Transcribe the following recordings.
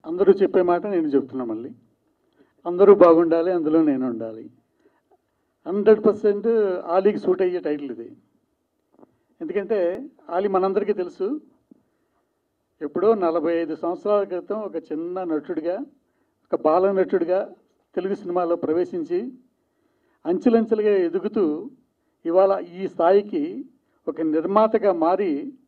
అందరూ చెప్పే మాట నేను చెప్తున్నా మళ్ళీ అందరూ బాగుండాలి అందులో నేను ఉండాలి హండ్రెడ్ పర్సెంట్ ఆలీకి సూట్ అయ్యే టైటిల్ ఇది ఎందుకంటే ఆలీ మనందరికీ తెలుసు ఎప్పుడో నలభై ఐదు సంవత్సరాల క్రితం ఒక చిన్న నటుడిగా ఒక బాల నటుడిగా తెలుగు సినిమాలో ప్రవేశించి అంచెలంచెలుగా ఎదుగుతూ ఇవాళ ఈ స్థాయికి ఒక నిర్మాతగా మారి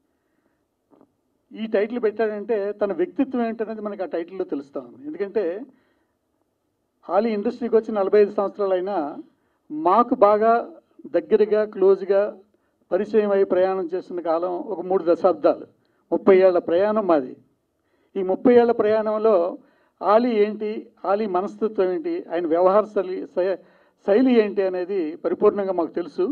ఈ టైటిల్ పెట్టాడంటే తన వ్యక్తిత్వం ఏంటనేది మనకి ఆ టైటిల్లో తెలుస్తా ఉంది ఎందుకంటే ఆలీ ఇండస్ట్రీకి వచ్చి నలభై ఐదు సంవత్సరాలైనా మాకు బాగా దగ్గరగా క్లోజ్గా పరిచయం అయి ప్రయాణం చేస్తున్న కాలం ఒక మూడు దశాబ్దాలు ముప్పై ఏళ్ల ప్రయాణం మాది ఈ ముప్పై ఏళ్ల ప్రయాణంలో ఆలీ ఏంటి ఆలీ మనస్తత్వం ఏంటి ఆయన వ్యవహార శైలి శై- శైలి ఏంటి అనేది పరిపూర్ణంగా మాకు తెలుసు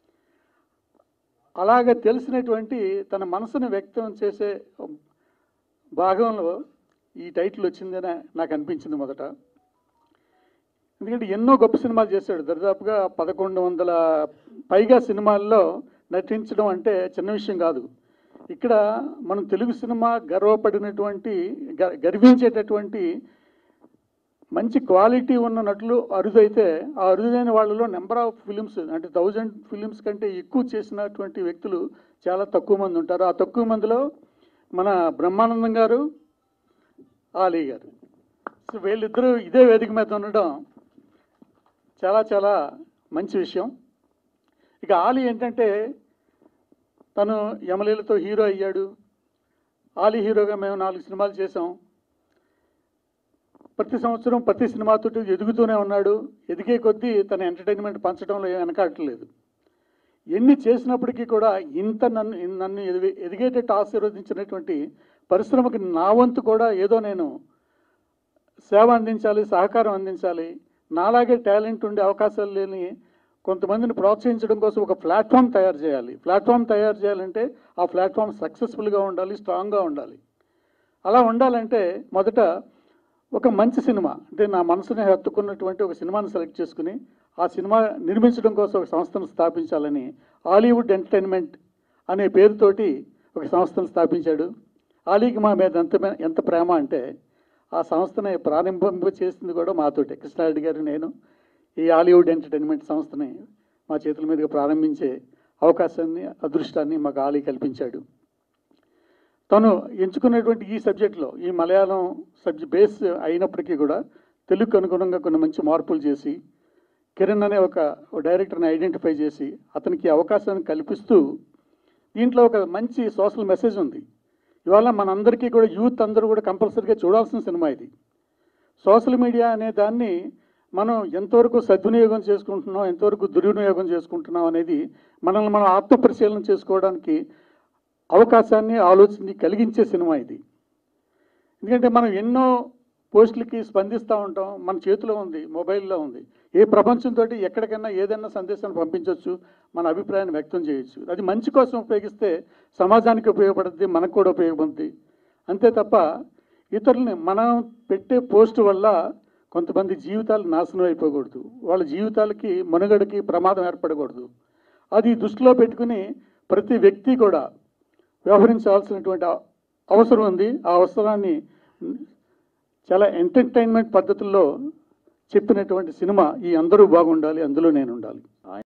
అలాగ తెలిసినటువంటి తన మనసును వ్యక్తం చేసే భాగంలో ఈ టైటిల్ వచ్చిందని నాకు అనిపించింది మొదట ఎందుకంటే ఎన్నో గొప్ప సినిమాలు చేశాడు దరిదాపుగా పదకొండు వందల పైగా సినిమాల్లో నటించడం అంటే చిన్న విషయం కాదు ఇక్కడ మనం తెలుగు సినిమా గర్వపడినటువంటి గ- గర్వించేటటువంటి మంచి క్వాలిటీ ఉన్న నటులు అరుదైతే ఆ అరుదైన వాళ్ళలో నెంబర్ ఆఫ్ ఫిలిమ్స్ అంటే థౌజండ్ ఫిలిమ్స్ కంటే ఎక్కువ చేసినటువంటి వ్యక్తులు చాలా తక్కువ మంది ఉంటారు ఆ తక్కువ మందిలో మన బ్రహ్మానందం గారు ఆలీ గారు సో వీళ్ళిద్దరూ ఇదే వేదిక మీద ఉండడం చాలా చాలా మంచి విషయం ఇక ఆలీ ఏంటంటే తను యమలీలతో హీరో అయ్యాడు ఆలీ హీరోగా మేము నాలుగు సినిమాలు చేసాం ప్రతి సంవత్సరం ప్రతి సినిమాతో ఎదుగుతూనే ఉన్నాడు ఎదిగే కొద్దీ తన ఎంటర్టైన్మెంట్ పంచడంలో ఏం వెనకాడట్లేదు ఎన్ని చేసినప్పటికీ కూడా ఇంత నన్ను నన్ను ఎదిగే ఎదిగేటట్టు ఆశీర్వదించినటువంటి పరిశ్రమకి నా వంతు కూడా ఏదో నేను సేవ అందించాలి సహకారం అందించాలి నాలాగే టాలెంట్ ఉండే అవకాశాలు లేని కొంతమందిని ప్రోత్సహించడం కోసం ఒక ప్లాట్ఫామ్ తయారు చేయాలి ప్లాట్ఫామ్ తయారు చేయాలంటే ఆ ప్లాట్ఫామ్ సక్సెస్ఫుల్గా ఉండాలి స్ట్రాంగ్గా ఉండాలి అలా ఉండాలంటే మొదట ఒక మంచి సినిమా అంటే నా మనసుని హత్తుకున్నటువంటి ఒక సినిమాని సెలెక్ట్ చేసుకుని ఆ సినిమా నిర్మించడం కోసం ఒక సంస్థను స్థాపించాలని హాలీవుడ్ ఎంటర్టైన్మెంట్ అనే పేరుతోటి ఒక సంస్థను స్థాపించాడు ఆలీకి మా మీద ఎంత ఎంత ప్రేమ అంటే ఆ సంస్థని ప్రారంభింప చేసింది కూడా మాతోటే కృష్ణారెడ్డి గారు నేను ఈ హాలీవుడ్ ఎంటర్టైన్మెంట్ సంస్థని మా చేతుల మీదుగా ప్రారంభించే అవకాశాన్ని అదృష్టాన్ని మాకు ఆలీ కల్పించాడు తను ఎంచుకున్నటువంటి ఈ సబ్జెక్ట్లో ఈ మలయాళం సబ్జెక్ట్ బేస్ అయినప్పటికీ కూడా తెలుగుకు అనుగుణంగా కొన్ని మంచి మార్పులు చేసి కిరణ్ అనే ఒక డైరెక్టర్ని ఐడెంటిఫై చేసి అతనికి అవకాశాన్ని కల్పిస్తూ దీంట్లో ఒక మంచి సోషల్ మెసేజ్ ఉంది ఇవాళ మనందరికీ కూడా యూత్ అందరూ కూడా కంపల్సరీగా చూడాల్సిన సినిమా ఇది సోషల్ మీడియా అనే దాన్ని మనం ఎంతవరకు సద్వినియోగం చేసుకుంటున్నాం ఎంతవరకు దుర్వినియోగం చేసుకుంటున్నాం అనేది మనల్ని మనం ఆత్మపరిశీలన చేసుకోవడానికి అవకాశాన్ని ఆలోచనని కలిగించే సినిమా ఇది ఎందుకంటే మనం ఎన్నో పోస్టులకి స్పందిస్తూ ఉంటాం మన చేతిలో ఉంది మొబైల్లో ఉంది ఏ ప్రపంచంతో ఎక్కడికైనా ఏదైనా సందేశాన్ని పంపించవచ్చు మన అభిప్రాయాన్ని వ్యక్తం చేయొచ్చు అది మంచి కోసం ఉపయోగిస్తే సమాజానికి ఉపయోగపడుతుంది మనకు కూడా ఉపయోగపడుతుంది అంతే తప్ప ఇతరులని మనం పెట్టే పోస్ట్ వల్ల కొంతమంది జీవితాలు నాశనం అయిపోకూడదు వాళ్ళ జీవితాలకి మనుగడకి ప్రమాదం ఏర్పడకూడదు అది దృష్టిలో పెట్టుకుని ప్రతి వ్యక్తి కూడా వ్యవహరించాల్సినటువంటి అవ- అవసరం ఉంది ఆ అవసరాన్ని చాలా ఎంటర్టైన్మెంట్ పద్ధతుల్లో చెప్పినటువంటి సినిమా ఈ అందరూ బాగుండాలి అందులో నేను ఉండాలి